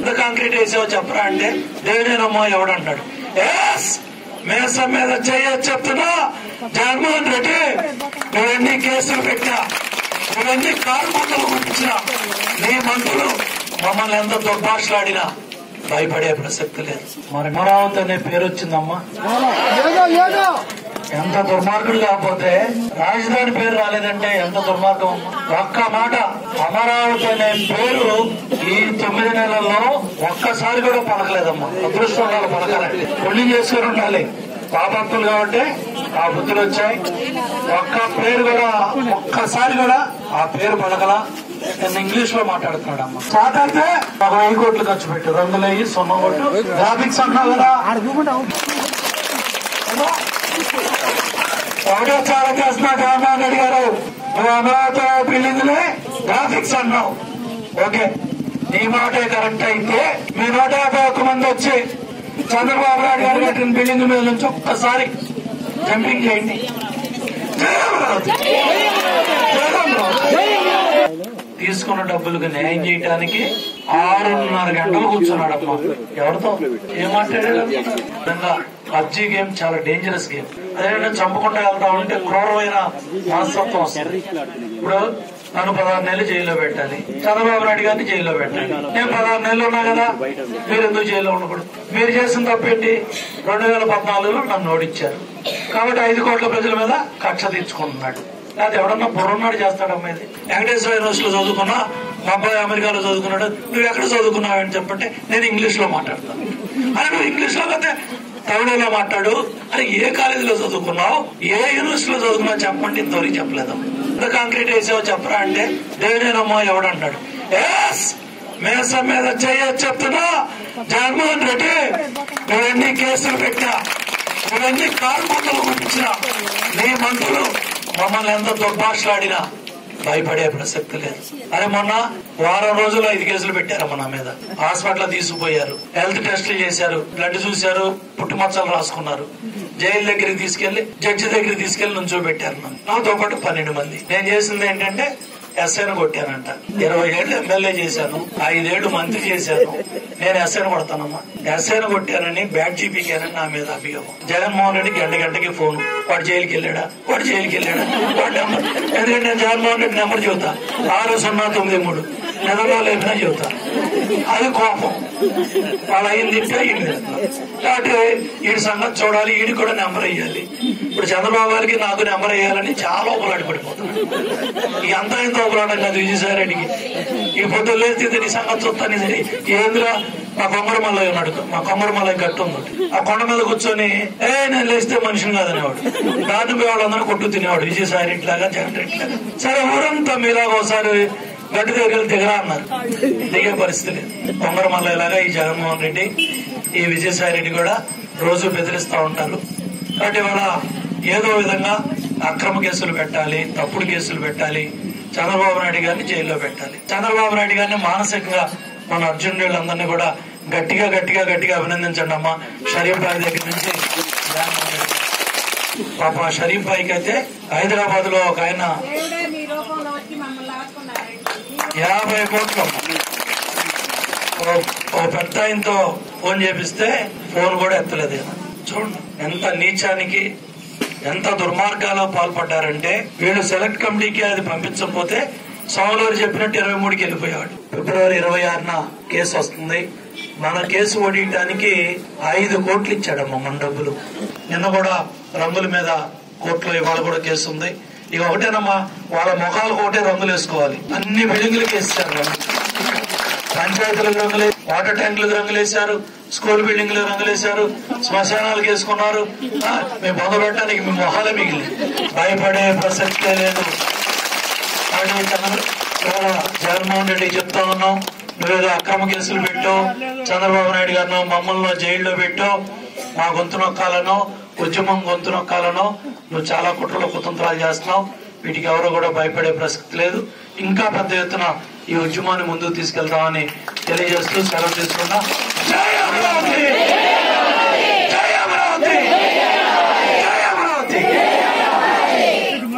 ఎంత కాంక్రీట్ వేసావో చెప్పరా అంటే దేవుడేనమ్మో ఎవడంటాడు ఎస్ మేసం మీద చేయొచ్చు చెప్తున్నా జగన్మోహన్ రెడ్డి నువ్వెన్ని కేసులు పెట్టా నువ్వెన్ని కారు మందులు గుర్తించినా నీ మంత్రులు మమ్మల్ని ఎంత దుర్భాషలాడినా భయపడే ప్రసక్తి లేదు మరి అమరావతి అనే పేరు వచ్చిందమ్మా ఎంత దుర్మార్గుడు కాకపోతే రాజధాని పేరు రాలేదంటే ఎంత దుర్మార్గం అమ్మా? ఒక్క మాట అమరావతి అనే పేరు ఈ తొమ్మిది నెలల్లో ఒక్కసారి కూడా పలకలేదమ్మా అదృష్టం ఉండాలి పలకాలి పెళ్లి చేసుకుని ఉండాలి పాపత్తులు కాబట్టి ఆ బుద్ధులు వచ్చాయి ఒక్క పేరు కూడా ఒక్కసారి కూడా ఆ పేరు పలకలా నేను ఇంగ్లీష్ లో మాట్లాడుతున్నాడు అమ్మ స్టార్ట్ అయితే ఒక వెయ్యి కోట్లు ఖర్చు పెట్టు రంగులు అయ్యి సున్నా కొట్టు గ్రాఫిక్స్ అన్నావు కదా ఒకటో చాలా చేస్తున్నా జగన్మోహన్ రెడ్డి గారు నువ్వు అమరావతి బిల్డింగ్లే గ్రాఫిక్స్ అన్నావు ఓకే నీ మాటే కరెక్ట్ అయితే మీ నూట యాభై ఒక్క మంది వచ్చి చంద్రబాబు నాయుడు గారు కట్టిన బిల్డింగ్ మీద నుంచి ఒక్కసారి జంపింగ్ చేయండి జై అమరావతి! జై అమరావతి! తీసుకున్న డబ్బులకు న్యాయం చేయడానికి ఆరున్నర గంటలు కూర్చున్నాడమ్మా ఎవరితో ఏం మాట్లాడాడు నిజంగా పబ్జీ గేమ్ చాలా డేంజరస్ గేమ్ అదేంటంటే చంపుకుంటూ వెళ్తా ఉంటే క్రూరమైన మనస్తత్వం వస్తుంది ఇప్పుడు నన్ను పదహారు నెలలు జైల్లో పెట్టాలి చంద్రబాబు నాయుడు గారిని జైల్లో పెట్టాలి నేను పదహారు నెలలు ఉన్నా కదా మీరు ఎందుకు జైల్లో ఉండకూడదు మీరు చేసిన తప్పేంటి రెండు వేల పద్నాలుగులో నన్ను ఓడించారు కాబట్టి ఐదు కోట్ల ప్రజల మీద కక్ష తీర్చుకుంటున్నాడు లేకపోతే ఎవడన్నా బుర్రన్నాడు చేస్తాడమ్మా ఇది వెంకటేశ్వర యూనివర్సిటీలో చదువుకున్నా మా అబ్బాయి అమెరికాలో చదువుకున్నాడు నువ్వు ఎక్కడ చదువుకున్నావు అని చెప్పంటే నేను ఇంగ్లీష్ లో మాట్లాడతాను అరే నువ్వు ఇంగ్లీష్ లో అయితే తమిళలో మాట్లాడు అరే ఏ కాలేజీలో చదువుకున్నావు ఏ యూనివర్సిటీలో చదువుకున్నావు చెప్పండి ఇంతవరకు చెప్పలేదు ఎంత కాంక్రీట్ వేసావో చెప్పరా అంటే దేవుడేనమ్మో ఎవడంటాడు ఎస్ మేసం మీద చేయొచ్చు చెప్తున్నా జగన్మోహన్ రెడ్డి నువ్వెన్ని కేసులు పెట్టా నువ్వెన్ని కారు మందులు గుర్తించినా నీ మంత్రులు మమ్మల్ని ఎంత దుర్భాషలాడినా భయపడే ప్రసక్తి లేదు అరే మొన్న వారం రోజులు ఐదు కేసులు పెట్టారమ్మ నా మీద హాస్పిటల్ తీసుకుపోయారు హెల్త్ టెస్టులు చేశారు బ్లడ్ చూశారు పుట్టుమచ్చలు రాసుకున్నారు జైలు దగ్గరికి తీసుకెళ్లి జడ్జి దగ్గరికి తీసుకెళ్లి నుంచో పెట్టారు నన్ను నాతో పాటు పన్నెండు మంది నేను చేసింది ఏంటంటే ఎస్ఐను కొట్టానంట ఇరవై ఏళ్ళు ఎమ్మెల్యే చేశాను ఐదేళ్లు మంత్రి చేశాను నేను ఎస్ఐను కొడతానమ్మా ఎస్ఐను కొట్టానని బ్యాట్ జీపీకానని నా మీద అభియోగం జగన్మోహన్ రెడ్డి గంట గంటకి ఫోన్ వాడు జైలుకి వెళ్ళాడా వాడు జైలుకి వెళ్ళాడా వాడు నెంబర్ ఎందుకంటే నేను జగన్మోహన్ రెడ్డి నెంబర్ చెబుతా ఆరు సున్నా తొమ్మిది మూడు నెలలో లేపినా చెబుతా అది కోపం వాళ్ళు అయింది తిప్పి అయింది కాబట్టి వీడి సంగతి చూడాలి వీడికి కూడా నెంబర్ వేయాలి ఇప్పుడు చంద్రబాబు గారికి నాకు నెంబర్ వేయాలని చాలా ఉపలాడి పడిపోతున్నాడు ఇక అంతా ఎంత ఉపలాడని కాదు విజయసాయి రెడ్డికి ఈ పొద్దున్న లేస్తే నీ సంగతి చూస్తాను ఏందిరా మా కొమ్మరమల్ల ఉన్నాడు మా కొమ్మరమల్ల గట్టు ఉంది ఆ కొండ మీద కూర్చొని ఏ నేను లేస్తే మనిషిని కాదనేవాడు దాన్ని పోయి వాళ్ళందరూ కొట్టు తినేవాడు విజయసాయి రెడ్డి లాగా జగన్ రెడ్డి లాగా సరే ఊరంతా మీలాగా ఒకసారి గడ్డి దగ్గర దిగరా అన్నారు దిగే పరిస్థితి లేదు కొంగరమల్ల ఇలాగా ఈ జగన్మోహన్ రెడ్డి ఈ విజయసాయి రెడ్డి కూడా రోజు బెదిరిస్తా ఉంటారు కాబట్టి ఇవాళ ఏదో విధంగా అక్రమ కేసులు పెట్టాలి తప్పుడు కేసులు పెట్టాలి చంద్రబాబు నాయుడు గారిని జైల్లో పెట్టాలి చంద్రబాబు నాయుడు గారిని మానసికంగా మన అర్జున్ వీళ్ళందరినీ కూడా గట్టిగా గట్టిగా గట్టిగా అభినందించండి అమ్మా షరీఫ్ భాయ్ దగ్గర నుంచి జగన్మోహన్ రెడ్డి. పాప షరీఫ్ భాయ్కి అయితే హైదరాబాద్ లో ఒక ఆయన దేవుడే మీ రూపంలో వచ్చి మమ్మల్ని ఆదుకున్నారండి యాభై కోట్లు ఓ- ఓ పెద్ద ఆయనతో ఫోన్ చేపిస్తే ఫోన్ కూడా ఎత్తలేదు ఈయన. చూడండి ఎంత నీచానికి ఎంత దుర్మార్గాలో పాల్పడ్డారంటే వీళ్ళు సెలెక్ట్ కమిటీకి అది పంపించకపోతే సోమవారు చెప్పినట్టు ఇరవై మూడుకి వెళ్ళిపోయాడు ఫిబ్రవరి ఇరవై ఆరున కేసు వస్తుంది మన కేసు ఓడియడానికి ఐదు కోట్లు ఇచ్చాడమ్మ మన డబ్బులు నిన్న కూడా రంగుల మీద కోర్టులో ఇవాళ కూడా కేసు ఉంది ఇక ఒకటేనమ్మా వాళ్ళ ముఖాలకు ఒకటే రంగులు వేసుకోవాలి అన్ని బిల్డింగ్లకి వేస్తారు రంగులు పంచాయతీలకు రంగులు వాటర్ ట్యాంకులకు రంగులు వేశారు స్కూల్ బిల్డింగ్లకు రంగులు వేశారు శ్మశానాలకు వేసుకున్నారు ఆ, మేము మొదలు పెట్టడానికి మీ మొహాలే మిగిలి భయపడే ప్రసక్తే లేదు కాబట్టి చంద్ర- ఇవాళ జగన్మోహన్ రెడ్డి చెప్తా ఉన్నాం నువ్వేదో అక్రమ కేసులు పెట్టు చంద్రబాబు నాయుడు గారిను మమ్మల్ని జైల్లో పెట్టు మా గొంతు నొక్కాలను ఉద్యమం గొంతు నొక్కాలను నువ్వు చాలా కుట్రలు కుతంత్రాలు చేస్తున్నావు వీటికి ఎవరు కూడా భయపడే ప్రసక్తి లేదు ఇంకా పెద్ద ఎత్తున ఈ ఉద్యమాన్ని ముందుకు తీసుకెళ్తామని తెలియజేస్తూ సెలవు తీసుకున్నా జై అమరావతి